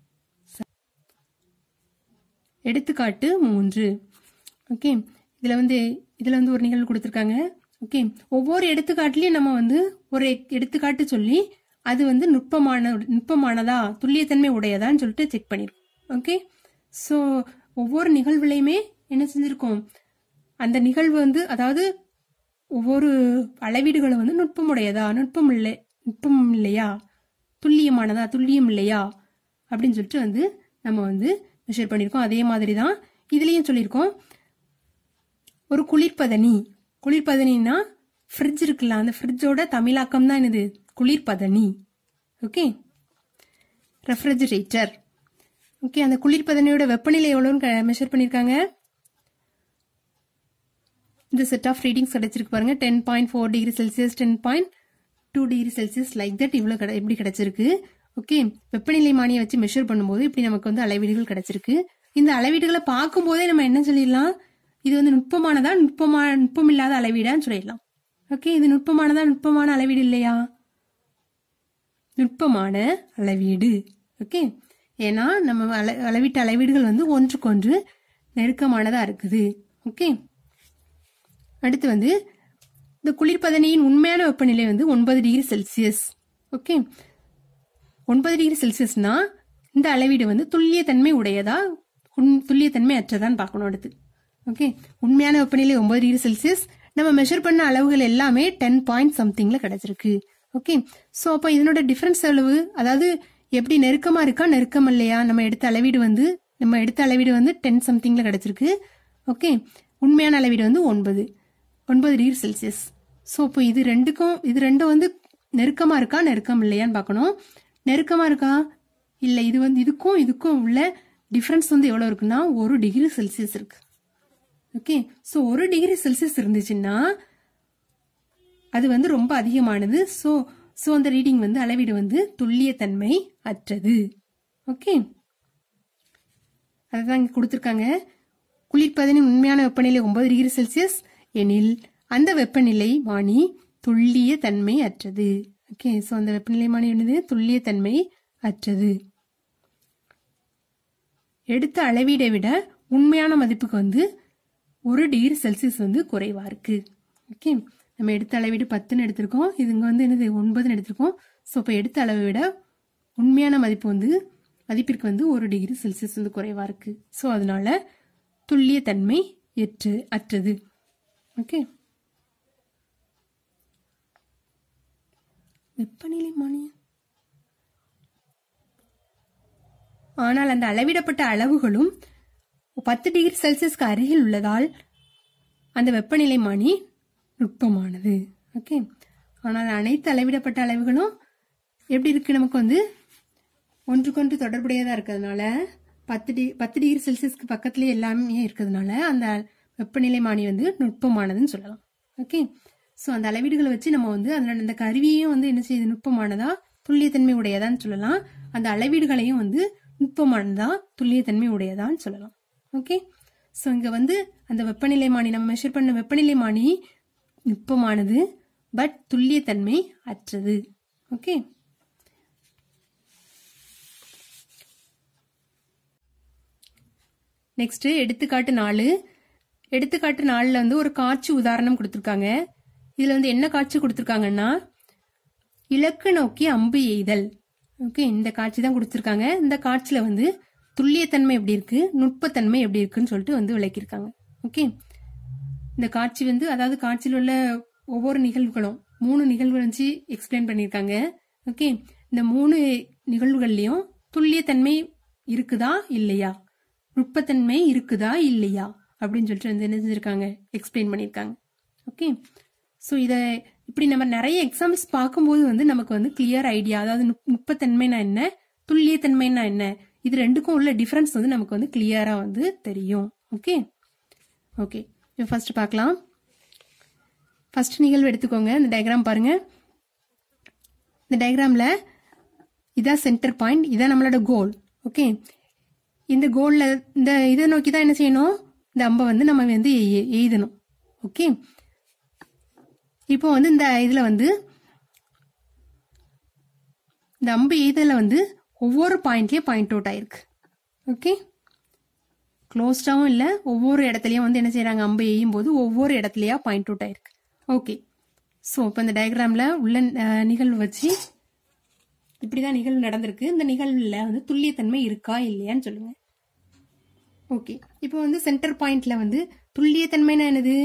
எடுத்துக்காட்டு மூன்று ஓகே இதுல வந்து இதுல வந்து ஒரு நிகழ்வு கொடுத்துருக்காங்க ஓகே ஒவ்வொரு எடுத்துக்காட்டுலயும் நம்ம வந்து ஒரு எடுத்துக்காட்டு சொல்லி அது வந்து நுட்பமான நுட்பமானதா துல்லியத்தன்மை உடையதான்னு சொல்லிட்டு செக் பண்ணிருக்கோம் ஓகே ஸோ ஒவ்வொரு நிகழ்வுலையுமே என்ன செஞ்சிருக்கோம் அந்த நிகழ்வு வந்து அதாவது ஒவ்வொரு அளவீடுகளும் வந்து நுட்பமுடையதா நுட்பம் இல்லை நுட்பம் இல்லையா துல்லியமானதா துல்லியம் இல்லையா அப்படின்னு சொல்லிட்டு வந்து நம்ம வந்து மெஷர் பண்ணியிருக்கோம் அதே மாதிரி தான் இதுலேயும் சொல்லியிருக்கோம் ஒரு குளிர்பதனி குளிர்பதனின்னா ஃப்ரிட்ஜ் இருக்குல்ல அந்த ஃப்ரிட்ஜோட தமிழாக்கம் தான் என்னது குளிர்பதனி ஓகே ரெஃப்ரிஜரேட்டர் ஓகே அந்த குளிர்பதனியோட வெப்பநிலை எவ்வளோன்னு மெஷர் பண்ணியிருக்காங்க இந்த செட் ஆஃப் ரீடிங்ஸ் கிடைச்சிருக்கு பாருங்க ten point four degree Celsius ten point two degree Celsius like that இவ்வளோ கிடை எப்படி கிடைச்சிருக்கு ஓகே வெப்பநிலை மானியை வச்சு மெஷர் பண்ணும்போது இப்படி நமக்கு வந்து அளவீடுகள் கிடைச்சிருக்கு இந்த அளவீடுகளை பார்க்கும்போதே நம்ம என்ன சொல்லிடலாம் இது வந்து நுட்பமானதா நுட்பமா நுட்பம் இல்லாத அளவீடான்னு சொல்லிடலாம் ஓகே இது நுட்பமானதா நுட்பமான அளவீடு இல்லையா நுட்பமான அளவீடு ஓகே ஏன்னா நம்ம அள அளவிட்ட அளவீடுகள் வந்து ஒன்றுக்கொன்று நெருக்கமானதா இருக்குது ஓகே அடுத்து வந்து இந்த குளிர்பதனியின் உண்மையான வெப்பநிலை வந்து ஒன்பது டிகிரி செல்சியஸ் ஓகே ஒன்பது டிகிரி செல்சியஸ்னா இந்த அளவீடு வந்து துல்லியத்தன்மை உடையதா உண்- துல்லியத்தன்மை அற்றதான்னு பார்க்கணும் அடுத்து ஓகே உண்மையான வெப்பநிலை ஒன்பது டிகிரி செல்சியஸ் நம்ம மெஷர் பண்ண அளவுகள் எல்லாமே டென் பாயிண்ட் சம்திங்ல கிடைச்சிருக்கு ஓகே ஸோ அப்போ இதனோட டிஃபரன்ஸ் அளவு அதாவது எப்படி நெருக்கமா இருக்கா நெருக்கம் இல்லையா நம்ம எடுத்த அளவீடு வந்து நம்ம எடுத்த அளவீடு வந்து டென் சம்திங்ல கிடைச்சிருக்கு ஓகே உண்மையான அளவீடு வந்து ஒன்பது ஒன்பது டிகிரி செல்சியஸ் ஸோ இப்போ இது ரெண்டுக்கும் இது ரெண்டும் வந்து நெருக்கமா இருக்கா நெருக்கம் இல்லையான்னு பார்க்கணும் நெருக்கமா இருக்கா இல்லை இது வந்து இதுக்கும் இதுக்கும் உள்ள டிஃபரன்ஸ் வந்து எவ்வளோ இருக்குன்னா ஒரு டிகிரி செல்சியஸ் இருக்கு ஓகே ஸோ ஒரு டிகிரி செல்சியஸ் இருந்துச்சுன்னா அது வந்து ரொம்ப அதிகமானது ஸோ ஸோ அந்த ரீடிங் வந்து அளவீடு வந்து துல்லியத்தன்மை அற்றது ஓகே அதுதான் இங்கே கொடுத்துருக்காங்க குளிர்பதனின் உண்மையான வெப்பநிலை ஒன்பது டிகிரி செல்சியஸ் எனில் அந்த வெப்பநிலை மானி துல்லிய தன்மை அற்றது ஓகே ஸோ அந்த வெப்பநிலை மானி என்னது துல்லிய தன்மை அற்றது எடுத்த அளவீடை விட உண்மையான மதிப்புக்கு வந்து ஒரு டிகிரி செல்சியஸ் வந்து குறைவா இருக்கு ஓகே நம்ம எடுத்த அளவீடு பத்துன்னு எடுத்திருக்கோம் இது இங்க வந்து என்னது ஒன்பதுன்னு எடுத்திருக்கோம் ஸோ இப்போ எடுத்த அளவை விட உண்மையான மதிப்பு வந்து மதிப்பிற்கு வந்து ஒரு டிகிரி செல்சியஸ் வந்து குறைவா இருக்கு ஸோ அதனால துல்லிய தன்மை எற்று அற்றது ஓகே வெப்பநிலை மானியம் ஆனால் அந்த அளவிடப்பட்ட அளவுகளும் பத்து டிகிரி செல்சியஸ்க்கு அருகில் உள்ளதால் அந்த வெப்பநிலை மானி நுட்பமானது ஓகே ஆனால் அனைத்து அளவிடப்பட்ட அளவுகளும் எப்படி இருக்கு நமக்கு வந்து ஒன்றுக்கொன்று தொடர்புடையதாக இருக்கிறதுனால பத்து டி பத்து டிகிரி செல்சியஸ்க்கு பக்கத்துலேயே எல்லாமே இருக்கிறதுனால அந்த வெப்பநிலை மானி வந்து நுட்பமானதுன்னு சொல்லலாம் ஓகே ஸோ அந்த அளவீடுகளை வச்சு நம்ம வந்து அதில் அந்த கருவியும் வந்து என்ன செய்யுது நுட்பமானதா துல்லியத்தன்மை உடையதான்னு சொல்லலாம் அந்த அளவீடுகளையும் வந்து நுட்பமானதா துல்லியத்தன்மை உடையதான்னு சொல்லலாம் ஓகே ஸோ இங்கே வந்து அந்த வெப்பநிலை மானி நம்ம மெஷர் பண்ண வெப்பநிலை மானி நுட்பமானது பட் துல்லியத்தன்மை அற்றது ஓகே நெக்ஸ்ட் எடுத்துக்காட்டு நாலு எடுத்துக்காட்டு நாலுல வந்து ஒரு காட்சி உதாரணம் கொடுத்துருக்காங்க இதுல வந்து என்ன காட்சி கொடுத்துருக்காங்கன்னா இலக்கு நோக்கி அம்பு எய்தல் ஓகே இந்த காட்சி தான் கொடுத்துருக்காங்க இந்த காட்சியில வந்து துல்லியத்தன்மை எப்படி இருக்கு நுட்பத்தன்மை எப்படி இருக்குன்னு சொல்லிட்டு வந்து விளக்கியிருக்காங்க ஓகே இந்த காட்சி வந்து அதாவது காட்சியில் உள்ள ஒவ்வொரு நிகழ்வுகளும் மூணு நிகழ்வுகள் வச்சு எக்ஸ்பிளைன் பண்ணியிருக்காங்க ஓகே இந்த மூணு நிகழ்வுகள்லயும் துல்லியத்தன்மை இருக்குதா இல்லையா நுட்பத்தன்மை இருக்குதா இல்லையா அப்படின்னு சொல்லிட்டு வந்து என்ன செஞ்சிருக்காங்க எக்ஸ்பிளைன் பண்ணியிருக்காங்க ஓகே ஸோ இதை இப்படி நம்ம நிறைய எக்ஸாம்பிள்ஸ் பார்க்கும்போது வந்து நமக்கு வந்து கிளியர் ஐடியா அதாவது நுட்- நுட்பத்தன்மைனா என்ன துல்லியத்தன்மைனா என்ன இது ரெண்டுக்கும் உள்ள டிஃபரன்ஸ் வந்து நமக்கு வந்து கிளியரா வந்து தெரியும் ஓகே ஓகே இப்போ ஃபர்ஸ்ட் பார்க்கலாம் ஃபர்ஸ்ட் நிகழ்வு எடுத்துக்கோங்க இந்த டயக்ராம் பாருங்க இந்த டயக்ராம்ல இதான் சென்டர் பாயிண்ட் இதான் நம்மளோட கோல் ஓகே இந்த கோல்ல இந்த இதை நோக்கி தான் என்ன செய்யணும் இந்த அம்பை வந்து நம்ம வந்து எய்- எய்தணும் ஓகே இப்போ வந்து இந்த இதுல வந்து இந்த அம்பு எய்தல வந்து ஒவ்வொரு பாயிண்ட்லயும் பாயிண்ட் அவுட் ஆயிருக்கு ஓகே க்ளோஸ்டாவும் இல்லை ஒவ்வொரு இடத்துலயும் வந்து என்ன செய்றாங்க அம்பு எய்யும் போது ஒவ்வொரு இடத்துலயா பாயிண்ட் அவுட் ஆயிருக்கு ஓகே ஸோ இப்போ இந்த டயக்ராம்ல உள்ள அஹ், நிகழ்வு வச்சு இப்படிதான் நிகழ்வு நடந்திருக்கு இந்த நிகழ்வுல வந்து துல்லியத்தன்மை இருக்கா இல்லையான்னு சொல்லுங்க ஓகே இப்போ வந்து சென்டர் பாயிண்ட்ல வந்து துல்லியத்தன்மைனா என்னது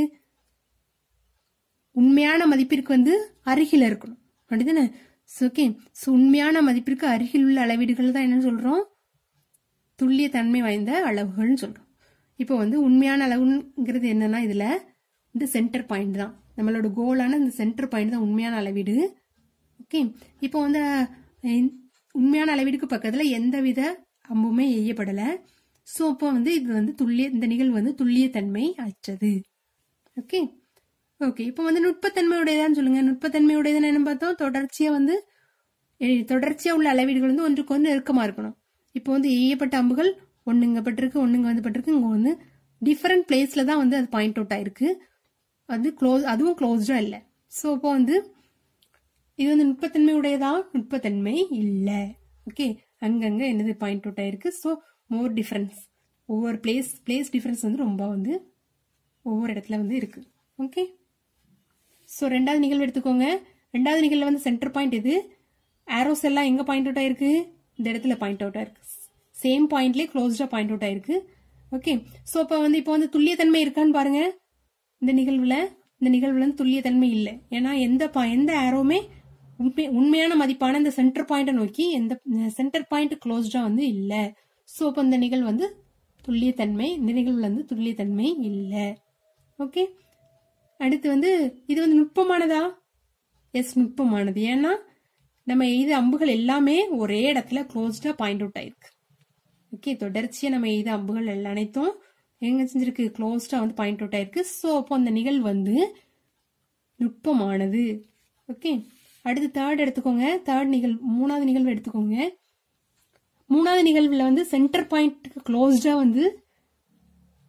உண்மையான மதிப்பிற்கு வந்து அருகில் இருக்கணும் அப்படிதானே ஓகே ஸோ உண்மையான மதிப்பிற்கு அருகில் உள்ள அளவீடுகள் தான் என்ன சொல்றோம் துல்லிய தன்மை வாய்ந்த அளவுகள்னு சொல்றோம் இப்போ வந்து உண்மையான அளவுங்கிறது என்னன்னா இதுல இந்த சென்டர் பாயிண்ட் தான் நம்மளோட கோலான இந்த சென்டர் பாயிண்ட் தான் உண்மையான அளவீடு ஓகே இப்போ வந்து அஹ், உண்மையான அளவீடுக்கு பக்கத்துல எந்தவித அம்புமே எய்யப்படல ஸோ அப்போ வந்து இது வந்து துல்லிய இந்த நிகழ்வு வந்து துல்லியத்தன்மை அற்றது ஓகே ஓகே இப்போ வந்து நுட்பத்தன்மை உடையதான்னு சொல்லுங்க நுட்பத்தன்மை உடையதுன்னு என்ன பார்த்தோம் தொடர்ச்சியா வந்து எ- தொடர்ச்சியா உள்ள அளவீடுகள் வந்து ஒன்றுக்கு ஒன்று நெருக்கமா இருக்கணும் இப்போ வந்து எய்யப்பட்ட அம்புகள் ஒண்ணுங்க பட்டிருக்கு ஒண்ணுங்க வந்து பட்டிருக்கு இங்க வந்து டிஃபரெண்ட் பிளேஸ்ல தான் வந்து அது பாயிண்ட் அவுட் ஆயிருக்கு அது க்ளோஸ் அதுவும் க்ளோஸ்டா இல்லை ஸோ இப்போ வந்து இது வந்து நுட்பத்தன்மை உடையதா நுட்பத்தன்மை இல்ல ஓகே அங்கங்க என்னது பாயிண்ட் அவுட் ஆயிருக்கு ஸோ மோர் டிஃபரன்ஸ் ஒவ்வொரு பிளேஸ் பிளேஸ் டிஃபரன்ஸ் வந்து ரொம்ப வந்து ஒவ்வொரு இடத்துல வந்து இருக்கு ஓகே ஸோ ரெண்டாவது நிகழ்வு எடுத்துக்கோங்க ரெண்டாவது நிகழ்வு வந்து சென்டர் பாயிண்ட் இது ஆரோஸ் எல்லாம் எங்க பாயிண்ட் அவுட் ஆயிருக்கு இந்த இடத்துல பாயிண்ட் அவுட் ஆயிருக்கு சேம் பாயிண்ட்லயே க்ளோஸ்டா பாயிண்ட் அவுட் ஆயிருக்கு ஓகே ஸோ இப்போ வந்து இப்போ வந்து துல்லியத்தன்மை இருக்கான்னு பாருங்க இந்த நிகழ்வுல இந்த நிகழ்வுல வந்து துல்லியத்தன்மை இல்லை ஏன்னா எந்த பா- எந்த ஆரோமே உண்மை உண்மையான மதிப்பான இந்த சென்டர் பாயிண்ட்டை நோக்கி எந்த சென்டர் பாயிண்ட் க்ளோஸ்டா வந்து இல்ல ஸோ இப்போ இந்த நிகழ்வு வந்து துல்லியத்தன்மை இந்த நிகழ்வுல வந்து துல்லியத்தன்மை இல்லை ஓகே அடுத்து வந்து இது வந்து நுட்பமானதா எஸ் நுட்பமானது ஏன்னா நம்ம எய்த அம்புகள் எல்லாமே ஒரே இடத்துல க்ளோஸ்டா பாயிண்ட் அவுட் ஆயிருக்கு ஓகே தொடர்ச்சியா நம்ம எய்த அம்புகள் எல்லா அனைத்தும் எங்க செஞ்சிருக்கு க்ளோஸ்டா வந்து பாயிண்ட் அவுட் ஆயிருக்கு ஸோ அப்போ அந்த நிகழ்வு வந்து நுட்பமானது ஓகே அடுத்து தேர்ட் எடுத்துக்கோங்க தேர்ட் நிகழ்வு மூணாவது நிகழ்வு எடுத்துக்கோங்க மூணாவது நிகழ்வுல வந்து சென்டர் பாயிண்ட்டுக்கு க்ளோஸ்டா வந்து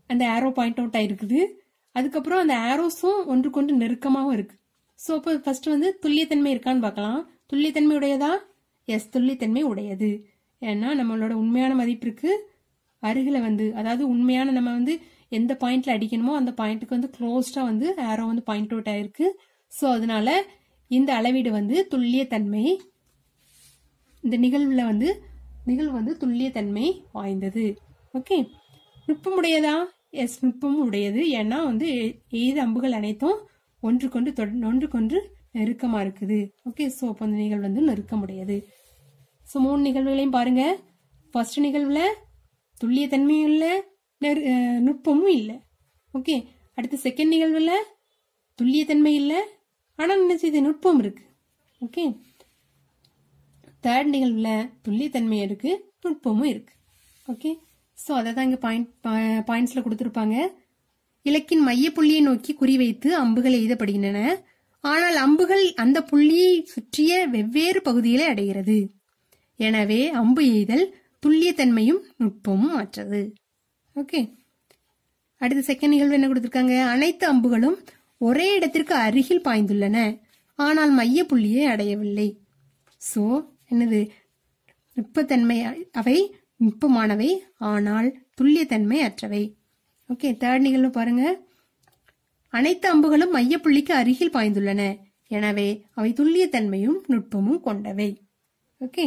அந்த ஆரோ பாயிண்ட் அவுட் ஆயிருக்குது அதுக்கப்புறம் அந்த ஆரோஸும் ஒன்றுக்கொன்று நெருக்கமாகவும் இருக்கு ஸோ இப்போ ஃபர்ஸ்ட் வந்து துல்லியத்தன்மை இருக்கான்னு பார்க்கலாம் துல்லியத்தன்மை உடையதா எஸ் துல்லியத்தன்மை உடையது ஏன்னா நம்மளோட உண்மையான மதிப்பிற்கு அருகில் வந்து அதாவது உண்மையான நம்ம வந்து எந்த பாயிண்ட்ல அடிக்கணுமோ அந்த பாயிண்ட்டுக்கு வந்து க்ளோஸ்டா வந்து ஆரோ வந்து பாயிண்ட் அவுட் ஆயிருக்கு ஸோ அதனால இந்த அளவீடு வந்து துல்லியத்தன்மை இந்த நிகழ்வுல வந்து நிகழ்வு வந்து துல்லியத்தன்மை வாய்ந்தது ஓகே நுட்பமுடையதா எஸ் நுட்பமும் உடையது ஏன்னா வந்து எ- எய்த அம்புகள் அனைத்தும் ஒன்றுக்கொன்று தொட- ஒன்றுக்கொன்று நெருக்கமா இருக்குது ஓகே ஸோ அப்போ அந்த நிகழ்வு வந்து நெருக்கமுடையது ஸோ மூணு நிகழ்வுகளையும் பாருங்க ஃபர்ஸ்ட் நிகழ்வுல துல்லியத்தன்மையும் இல்லை நெரு- அஹ் நுட்பமும் இல்லை ஓகே அடுத்து செகண்ட் நிகழ்வுல துல்லியத்தன்மை இல்லை ஆனால் என்ன செய்யுது நுட்பம் இருக்கு ஓகே தேர்ட் நிகழ்வுல துல்லியத்தன்மை இருக்கு நுட்பமும் இருக்கு ஓகே ஸோ அதை தான் இங்கே பாயிண்ட் பாயிண்ட்ஸில் கொடுத்துருப்பாங்க இலக்கின் மைய புள்ளியை நோக்கி குறிவைத்து அம்புகள் எய்தப்படுகின்றன ஆனால் அம்புகள் அந்த புள்ளியை சுற்றிய வெவ்வேறு பகுதிகளை அடைகிறது எனவே அம்பு எய்தல் துல்லியத்தன்மையும் நுட்பமும் அற்றது ஓகே அடுத்த செகண்ட் நிகழ்வு என்ன கொடுத்திருக்காங்க அனைத்து அம்புகளும் ஒரே இடத்திற்கு அருகில் பாய்ந்துள்ளன ஆனால் மைய புள்ளியை அடையவில்லை சோ என்னது நுட்பத்தன்மை அவை நுட்பமானவை ஆனால் துல்லியத்தன்மை அற்றவை ஓகே தேர்ட் நிகழ்வு பாருங்க அனைத்து அம்புகளும் மையப்புள்ளிக்கு அருகில் பாய்ந்துள்ளன எனவே அவை துல்லியத்தன்மையும் நுட்பமும் கொண்டவை ஓகே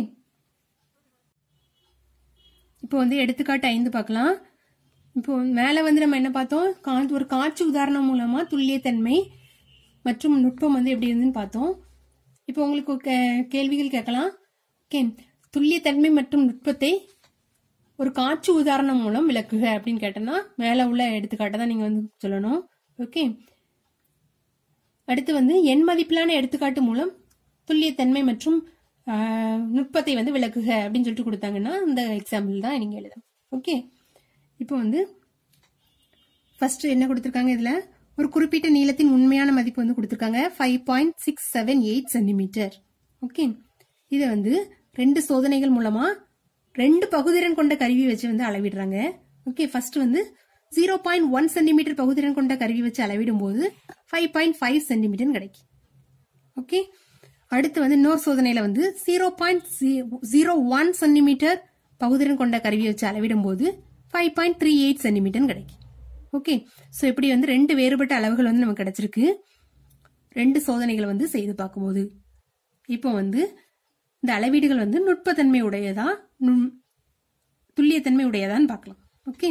இப்போ வந்து எடுத்துக்காட்டு ஐந்து பார்க்கலாம் இப்போ மேலே வந்து நம்ம என்ன பார்த்தோம் கா- ஒரு காட்சி உதாரணம் மூலமா துல்லியத்தன்மை மற்றும் நுட்பம் வந்து எப்படி இருந்துன்னு பார்த்தோம் இப்போ உங்களுக்கு கே- கேள்விகள் கேட்கலாம் ஓகே துல்லியத்தன்மை மற்றும் நுட்பத்தை ஒரு காட்சி உதாரணம் மூலம் விளக்குக அப்படின்னு கேட்டோம்னா மேலே உள்ள எடுத்துக்காட்டை தான் நீங்கள் வந்து சொல்லணும் ஓகே அடுத்து வந்து எண் மதிப்பிலான எடுத்துக்காட்டு மூலம் துல்லியத்தன்மை மற்றும் ஆஹ், நுட்பத்தை வந்து விளக்குக அப்படின்னு சொல்லிட்டு கொடுத்தாங்கன்னா இந்த எக்ஸாம்பிள் தான் நீங்கள் எழுதணும் ஓகே இப்போ வந்து ஃபர்ஸ்ட் என்ன கொடுத்துருக்காங்க இதுல ஒரு குறிப்பிட்ட நீளத்தின் உண்மையான மதிப்பு வந்து கொடுத்துருக்காங்க five point six seven eight centimetre okay இதை வந்து ரெண்டு சோதனைகள் மூலமா ரெண்டு பகுதிறன் கொண்ட கருவி வச்சு வந்து அளவிடுறாங்க ஓகே ஃபர்ஸ்ட் வந்து ஜீரோ பாயிண்ட் ஒன் சென்டிமீட்டர் பகுதிறன் கொண்ட கருவி வச்சு அளவிடும் போது ஃபைவ் பாயிண்ட் ஃபைவ் சென்டிமீட்டர் கிடைக்கும் ஓகே அடுத்து வந்து இன்னொரு சோதனையில வந்து zero point zero one centimetre பகுதிறன் கொண்ட கருவி வச்சு அளவிடும் போது five point three eight centimetre கிடைக்கும் ஓகே ஸோ இப்படி வந்து ரெண்டு வேறுபட்ட அளவுகள் வந்து நமக்கு கிடைச்சிருக்கு ரெண்டு சோதனைகளை வந்து செய்து பார்க்கும்போது இப்போ வந்து இந்த அளவீடுகள் வந்து நுட்பத்தன்மை உடையதா நுண் துல்லியத்தன்மை உடையதான்னு பார்க்கலாம் ஓகே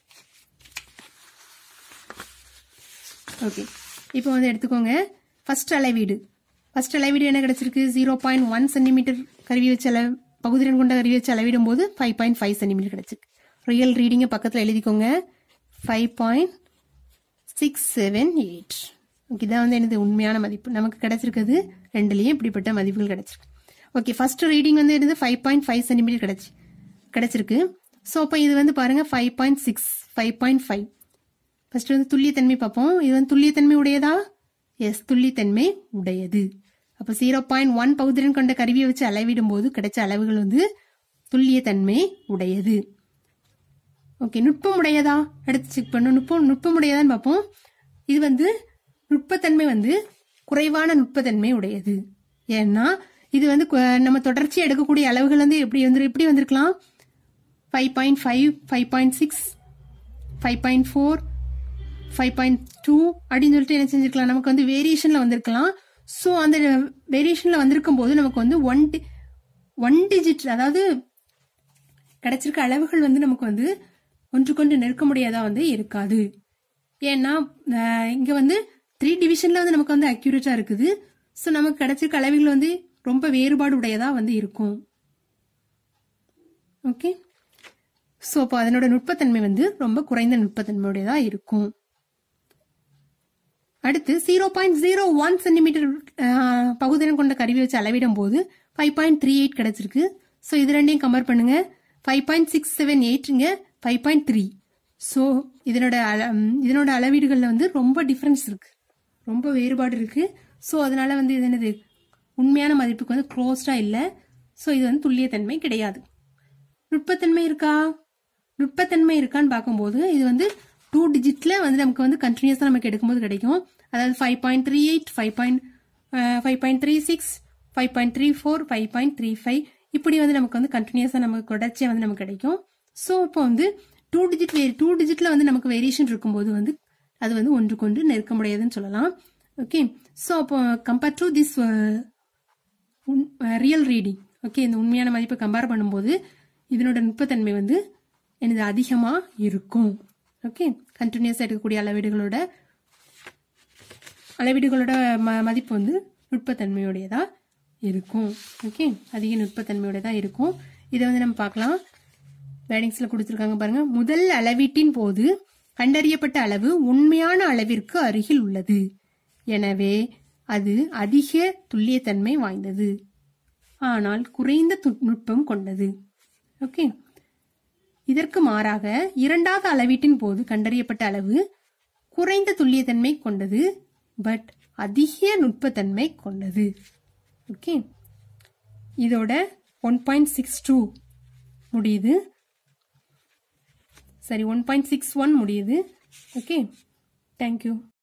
ஓகே இப்போ வந்து எடுத்துக்கோங்க ஃபர்ஸ்ட் அளவீடு ஃபர்ஸ்ட் அளவீடு என்ன கிடைச்சிருக்கு ஜீரோ பாயிண்ட் ஒன் சென்டிமீட்டர் கருவி வச்சு அள பகுதிறன் கொண்ட கருவி வச்சு அளவிடும் போது ஃபைவ் பாயிண்ட் ஃபைவ் சென்டிமீட்டர் கிடைச்சிருக்கு ரியல் ரீடிங்கை பக்கத்தில் எழுதிக்கோங்க five point six seven eight okay இதான் வந்து எனது உண்மையான மதிப்பு நமக்கு கிடைச்சிருக்கிறது ரெண்டுலேயும் இப்படிப்பட்ட மதிப்புகள் கிடைச்சிருக்கு ஓகே ஃபர்ஸ்ட் ரீடிங் வந்து என்னது ஃபைவ் பாயிண்ட் ஃபைவ் சென்டிமீட்டர் கிடைச்சி கிடைச்சிருக்கு ஸோ அப்போ இது வந்து பாருங்க five point six five point five first வந்து துல்லியத்தன்மை பார்ப்போம் இது வந்து துல்லியத்தன்மை உடையதா எஸ் துல்லியத்தன்மை உடையது அப்போ ஜீரோ பாயிண்ட் ஒன் பகுதிறன் கொண்ட கருவியை வச்சு அளவிடும் போது கிடைச்ச அளவுகள் வந்து துல்லியத்தன்மை உடையது ஓகே நுட்பம் உடையதா அடுத்து செக் பண்ணும் நுட்பம் நுட்பம் உடையதான்னு பார்ப்போம் இது வந்து நுட்பத்தன்மை வந்து குறைவான நுட்பத்தன்மை உடையது ஏன்னா இது வந்து கு- நம்ம தொடர்ச்சியா எடுக்கக்கூடிய அளவுகள் வந்து எப்படி வந்து எப்படி வந்திருக்கலாம் five point five five point six five point four five point two அப்படின்னு சொல்லிட்டு என்ன செஞ்சிருக்கலாம் நமக்கு வந்து வேரியேஷன்ல வந்திருக்கலாம் ஸோ அந்த வேரியேஷன்ல வந்திருக்கும் போது நமக்கு வந்து ஒன் ஒன் டிஜிட் அதாவது கிடைச்சிருக்க அளவுகள் வந்து நமக்கு வந்து ஒன்றுக்கொன்று நெருக்க முடியாதா வந்து இருக்காது ஏன்னா அஹ், இங்க வந்து த்ரீ டிவிஷன்ல வந்து நமக்கு வந்து அக்யூரேட்டா இருக்குது ஸோ நமக்கு கிடைச்சிருக்க அளவுகள் வந்து ரொம்ப வேறுபாடு உடையதா வந்து இருக்கும் ஓகே ஸோ அப்போ அதனோட நுட்பத்தன்மை வந்து ரொம்ப குறைந்த நுட்பத்தன்மையுடையதா இருக்கும் அடுத்து zero point zero one centimetre பகுதிறன் கொண்ட கருவி வச்சு அளவிடும் போது ஃபைவ் பாயிண்ட் த்ரீ எயிட் கிடைச்சிருக்கு ஸோ இது ரெண்டையும் கம்பேர் பண்ணுங்க ஃபைவ் பாயிண்ட் சிக்ஸ் செவன் எயிட்ங்க ஃபைவ் பாயிண்ட் த்ரீ ஸோ இதனோட அள- ம், இதனோட அளவீடுகளில் வந்து ரொம்ப டிஃப்ரென்ஸ் இருக்கு ரொம்ப வேறுபாடு இருக்கு ஸோ அதனால வந்து இது என்னது உண்மையான மதிப்புக்கு வந்து க்ளோஸ்டா இல்லை ஸோ இது வந்து துல்லியத்தன்மை கிடையாது நுட்பத்தன்மை இருக்கா நுட்பத்தன்மை இருக்கான்னு பார்க்கும்போது இது வந்து டூ டிஜிட்ல வந்து நமக்கு வந்து கண்டினியூஸா நமக்கு எடுக்கும்போது கிடைக்கும் அதாவது five point three eight five point five point three six five point three four five point three five இப்படி வந்து நமக்கு வந்து கண்டினியூஸா நமக்கு தொடர்ச்சியா வந்து நமக்கு கிடைக்கும் ஸோ இப்போ வந்து டூ டிஜிட் வேரி டூ டிஜிட்ல வந்து நமக்கு வேரியேஷன் இருக்கும்போது வந்து அது வந்து ஒன்றுக்கு ஒன்று நெருக்க முடியாதுன்னு சொல்லலாம் ஓகே ஸோ அப்போ compare to this real reading okay இந்த உண்மையான மதிப்பை கம்பேர் பண்ணும்போது இதனோட நுட்பத்தன்மை வந்து எனது அதிகமாக இருக்கும் ஓகே கண்டினியூஸாக இருக்கக்கூடிய அளவீடுகளோட அளவீடுகளோட ம மதிப்பு வந்து நுட்பத்தன்மையுடையதா இருக்கும் ஓகே அதிக நுட்பத்தன்மையுடையதா இருக்கும் இதை வந்து நம்ம பார்க்கலாம் வேடிங்ஸில் கொடுத்துருக்காங்க பாருங்க முதல் அளவீட்டின் போது கண்டறியப்பட்ட அளவு உண்மையான அளவிற்கு அருகில் உள்ளது எனவே அது அதிக துல்லியத்தன்மை வாய்ந்தது ஆனால் குறைந்த து- நுட்பம் கொண்டது ஓகே இதற்கு மாறாக இரண்டாவது அளவீட்டின் போது கண்டறியப்பட்ட அளவு குறைந்த துல்லியத்தன்மை கொண்டது பட் அதிக நுட்பத்தன்மை கொண்டது ஓகே இதோட ஒன் பாயிண்ட் சிக்ஸ் டூ முடியுது சரி ஒன் பாயிண்ட் சிக்ஸ் ஒன் முடியுது ஓகே தேங்க்யூ